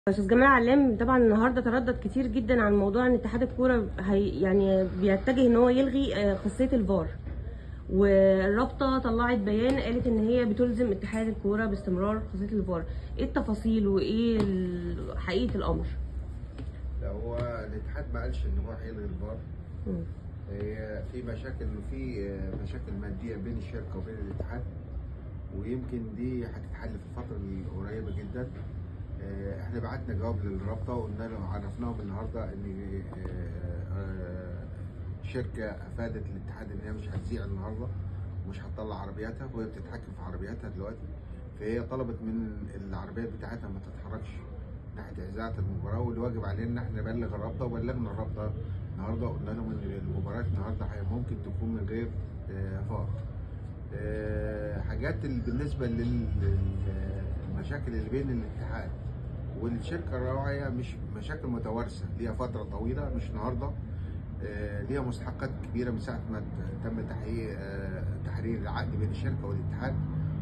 استاذ جمال علام طبعا النهارده تردد كتير جدا عن موضوع ان اتحاد الكوره هي يعني بيتجه ان هو يلغي آه، خاصيه الفار والرابطه طلعت بيان قالت ان هي بتلزم اتحاد الكوره باستمرار خاصيه الفار ايه التفاصيل وايه ال- حقيقه الامر لا هو الاتحاد ما قالش ان هو هيلغي الفار مم. هي في مشاكل في مشاكل ماديه بين الشركه وبين الاتحاد ويمكن دي هتتحل في الفتره القريبه جدا آه، احنا بعتنا جواب للرابطه وقلنا لهم عرفناهم النهارده ان آه، آه، شركه افادت الاتحاد ان هي مش هتذيع النهارده ومش هتطلع عربياتها وهي بتتحكم في عربياتها دلوقتي فهي طلبت من العربيات بتاعتها ما تتحركش ناحيه اذاعه المباراه واللي واجب علينا ان احنا نبلغ الرابطه وبلغنا الرابطه النهارده قلنا لهم ان المباراه النهارده هي ممكن تكون من غير آه، فار. آه، حاجات اللي بالنسبه للمشاكل اللي بين الاتحاد والشركه الراعيه مش مشاكل متوارثه ليها فتره طويله مش النهارده آه، ليها مستحقات كبيره من ساعه ما تم تحقيق آه، تحرير العقد بين الشركه والاتحاد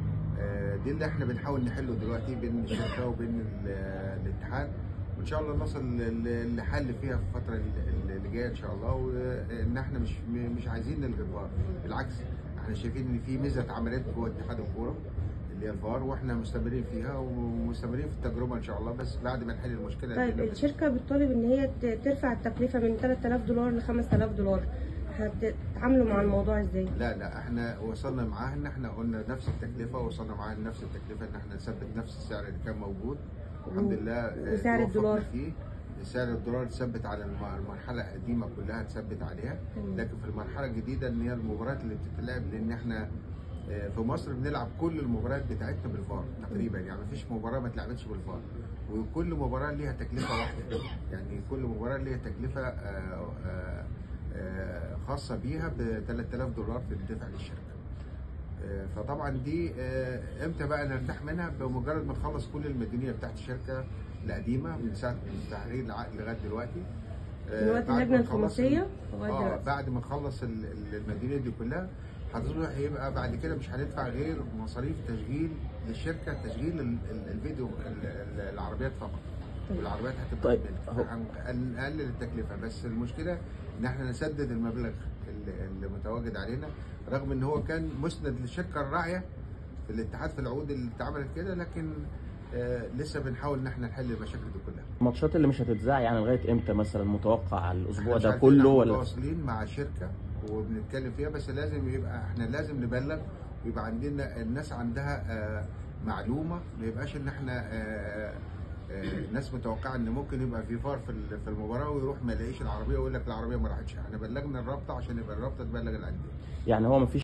آه، دي اللي احنا بنحاول نحله دلوقتي بين الشركه وبين ال- الاتحاد وان شاء الله نصل ل- لحل فيها في الفتره ال- اللي جايه ان شاء الله وان احنا مش مش عايزين نلغي الفار بالعكس احنا شايفين ان في ميزه اتعملت جوه اتحاد الكوره اللي هي الفار واحنا مستمرين فيها ومستمرين في التجربه ان شاء الله بس بعد ما نحل المشكله اللي طيب بينا. الشركه بتطالب ان هي ت- ترفع التكلفه من 3000 دولار ل 5000 دولار هتتعاملوا مع الموضوع ازاي لا لا احنا وصلنا معاها ان احنا قلنا نفس التكلفه وصلنا معاها لنفس التكلفه ان احنا نثبت نفس السعر اللي كان موجود الحمد لله اه، وسعر توفقنا الدولار؟ فيه سعر الدولار اتثبت على الم- المرحله القديمه كلها اتثبت عليها تمام. لكن في المرحله الجديده ان هي المباريات اللي بتتلعب لان احنا اه، في مصر بنلعب كل المباريات بتاعتنا بالفار تقريبا يعني مفيش مباراه ما اتلعبتش بالفار وكل مباراه ليها تكلفه واحده يعني كل مباراه ليها تكلفه اه، اه، اه، خاصه بيها ب 3000 دولار بتدفع للشركه آه، فطبعا دي آه، امتى بقى نرتاح منها بمجرد ما نخلص كل المديونيه بتاعت الشركه القديمه من ساعه من تحرير العقد لغايه دلوقتي آه، دلوقتي بعد اللجنه ما نخلص الخماسيه ال- لغايه اه دلوقتي بعد ما نخلص ال- ال- المديونيه دي كلها هتصبح هيبقى بعد كده مش هندفع غير مصاريف تشغيل للشركه تشغيل ال- ال- الفيديو ال- ال- العربيات فقط والعربيات هتبقى طيب، منها. هو- هنقلل التكلفه بس المشكله ان احنا نسدد المبلغ اللي, اللي متواجد علينا رغم ان هو كان مسند للشركه الراعيه في الاتحاد في العقود اللي اتعملت كده لكن آه لسه بنحاول ان احنا نحل المشاكل دي كلها الماتشات اللي مش هتتذاع يعني لغايه امتى مثلا متوقع الاسبوع إحنا مش ده عارفين، كله إحنا ولا متواصلين مع شركه وبنتكلم فيها بس لازم يبقى احنا لازم نبلغ ويبقى عندنا الناس عندها آه معلومه ما يبقاش ان احنا آه آه الناس متوقعه ان ممكن يبقى في فار في ال- في المباراه ويروح ما يلاقيش العربيه ويقول لك العربيه ما راحتش احنا بلغنا الرابطه عشان يبقى الرابطه تبلغ الانديه يعني هو مفيش